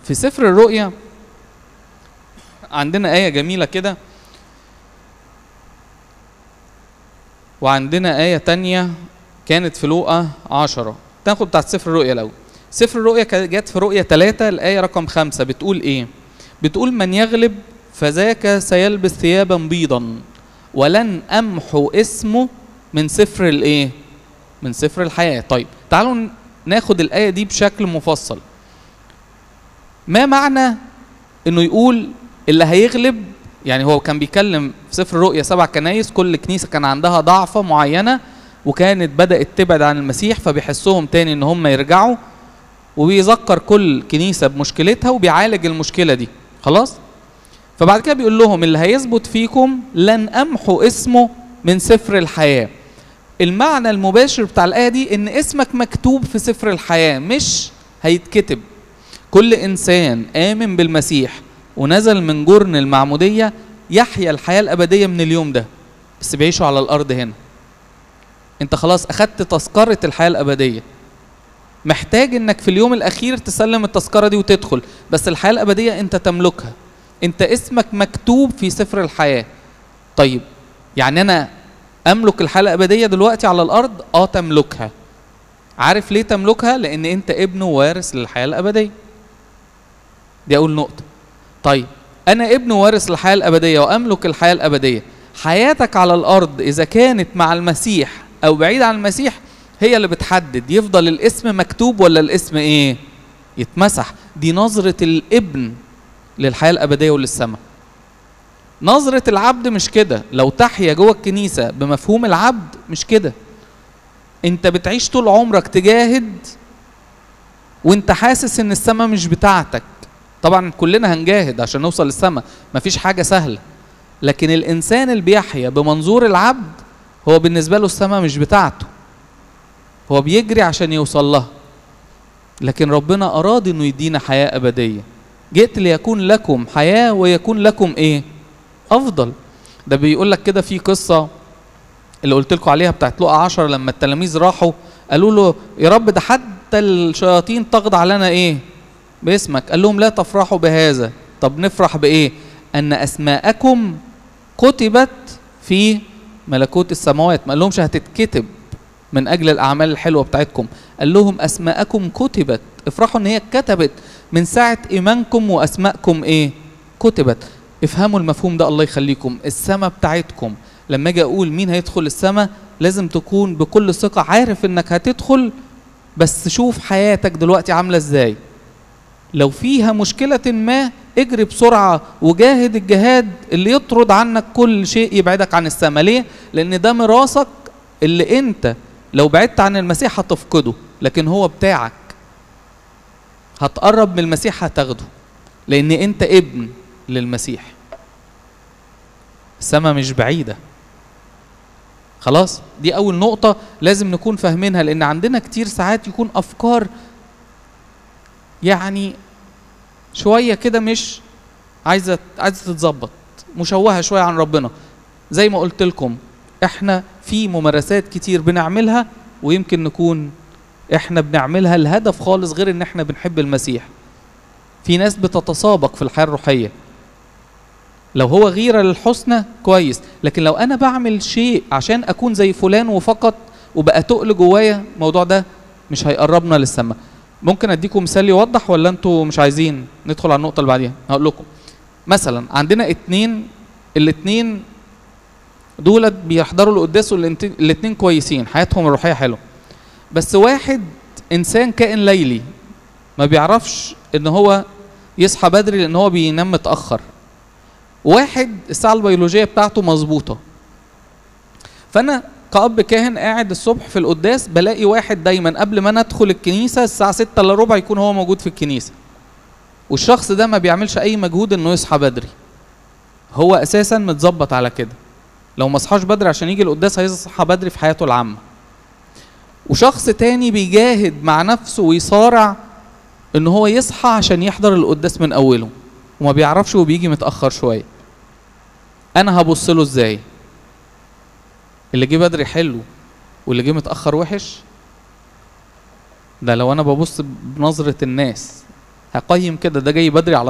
في سفر الرؤيا عندنا آية جميلة كده وعندنا آية تانية كانت في لوقا عشرة تاخد بتاعت سفر الرؤيا الأول سفر الرؤيا كانت جت في رؤيا ثلاثة الآية رقم خمسة بتقول إيه؟ بتقول من يغلب فذاك سيلبس ثيابا بيضا ولن أمحو اسمه من سفر الإيه؟ من سفر الحياة طيب تعالوا ناخد الآية دي بشكل مفصل ما معنى إنه يقول اللي هيغلب يعني هو كان بيتكلم في سفر الرؤيا سبع كنايس كل كنيسة كان عندها ضعفة معينة وكانت بدأت تبعد عن المسيح فبيحسهم تاني إن هم يرجعوا وبيذكر كل كنيسة بمشكلتها وبيعالج المشكلة دي خلاص فبعد كده بيقول لهم اللي هيثبت فيكم لن أمحو اسمه من سفر الحياة المعنى المباشر بتاع الآية دي إن اسمك مكتوب في سفر الحياة مش هيتكتب كل إنسان آمن بالمسيح ونزل من جرن المعمودية يحيا الحياة الأبدية من اليوم ده بس بيعيشوا على الأرض هنا أنت خلاص أخدت تذكرة الحياة الأبدية محتاج انك في اليوم الاخير تسلم التذكره دي وتدخل بس الحياه الابديه انت تملكها انت اسمك مكتوب في سفر الحياه طيب يعني انا املك الحياه الابديه دلوقتي على الارض اه تملكها عارف ليه تملكها لان انت ابن وارث للحياه الابديه دي اول نقطه طيب انا ابن وارث للحياه الابديه واملك الحياه الابديه حياتك على الارض اذا كانت مع المسيح او بعيد عن المسيح هي اللي بتحدد يفضل الاسم مكتوب ولا الاسم ايه يتمسح دي نظرة الابن للحياة الأبدية وللسماء نظرة العبد مش كده لو تحيا جوه الكنيسة بمفهوم العبد مش كده انت بتعيش طول عمرك تجاهد وانت حاسس ان السماء مش بتاعتك طبعا كلنا هنجاهد عشان نوصل للسماء مفيش حاجة سهلة لكن الإنسان اللي بيحيا بمنظور العبد هو بالنسبة له السماء مش بتاعته هو بيجري عشان يوصل لها لكن ربنا أراد إنه يدينا حياة أبدية جئت ليكون لكم حياة ويكون لكم إيه أفضل ده بيقول لك كده في قصة اللي قلت لكم عليها بتاعت لقى عشر لما التلاميذ راحوا قالوا له يا رب ده حتى الشياطين تخضع لنا إيه باسمك قال لهم لا تفرحوا بهذا طب نفرح بإيه أن أسماءكم كتبت في ملكوت السماوات ما قال لهمش هتتكتب من اجل الاعمال الحلوه بتاعتكم قال لهم اسماءكم كتبت افرحوا ان هي اتكتبت من ساعه ايمانكم واسماءكم ايه كتبت افهموا المفهوم ده الله يخليكم السماء بتاعتكم لما اجي اقول مين هيدخل السماء لازم تكون بكل ثقه عارف انك هتدخل بس شوف حياتك دلوقتي عامله ازاي لو فيها مشكله ما اجري بسرعه وجاهد الجهاد اللي يطرد عنك كل شيء يبعدك عن السماء ليه لان ده ميراثك اللي انت لو بعدت عن المسيح هتفقده لكن هو بتاعك هتقرب من المسيح هتاخده لان انت ابن للمسيح السماء مش بعيده خلاص دي اول نقطه لازم نكون فاهمينها لان عندنا كتير ساعات يكون افكار يعني شويه كده مش عايزه عايزه تتظبط مشوهه شويه عن ربنا زي ما قلت لكم احنا في ممارسات كتير بنعملها ويمكن نكون احنا بنعملها الهدف خالص غير ان احنا بنحب المسيح في ناس بتتسابق في الحياه الروحيه لو هو غيرة للحسنى كويس لكن لو انا بعمل شيء عشان اكون زي فلان وفقط وبقى تقل جوايا الموضوع ده مش هيقربنا للسماء ممكن اديكم مثال يوضح ولا انتوا مش عايزين ندخل على النقطه اللي بعديها هقول لكم مثلا عندنا اتنين الاتنين دولت بيحضروا القداس والاتنين كويسين حياتهم الروحيه حلوه بس واحد انسان كائن ليلي ما بيعرفش ان هو يصحى بدري لان هو بينام متاخر واحد الساعه البيولوجيه بتاعته مظبوطه فانا كأب كاهن قاعد الصبح في القداس بلاقي واحد دايما قبل ما انا ادخل الكنيسه الساعه 6 الا ربع يكون هو موجود في الكنيسه والشخص ده ما بيعملش اي مجهود انه يصحى بدري هو اساسا متظبط على كده لو ما صحاش بدري عشان يجي القداس هيصحى بدري في حياته العامه وشخص تاني بيجاهد مع نفسه ويصارع ان هو يصحى عشان يحضر القداس من اوله وما بيعرفش وبيجي متاخر شويه انا هبص له ازاي اللي جه بدري حلو واللي جه متاخر وحش ده لو انا ببص بنظره الناس هقيم كده ده جاي بدري على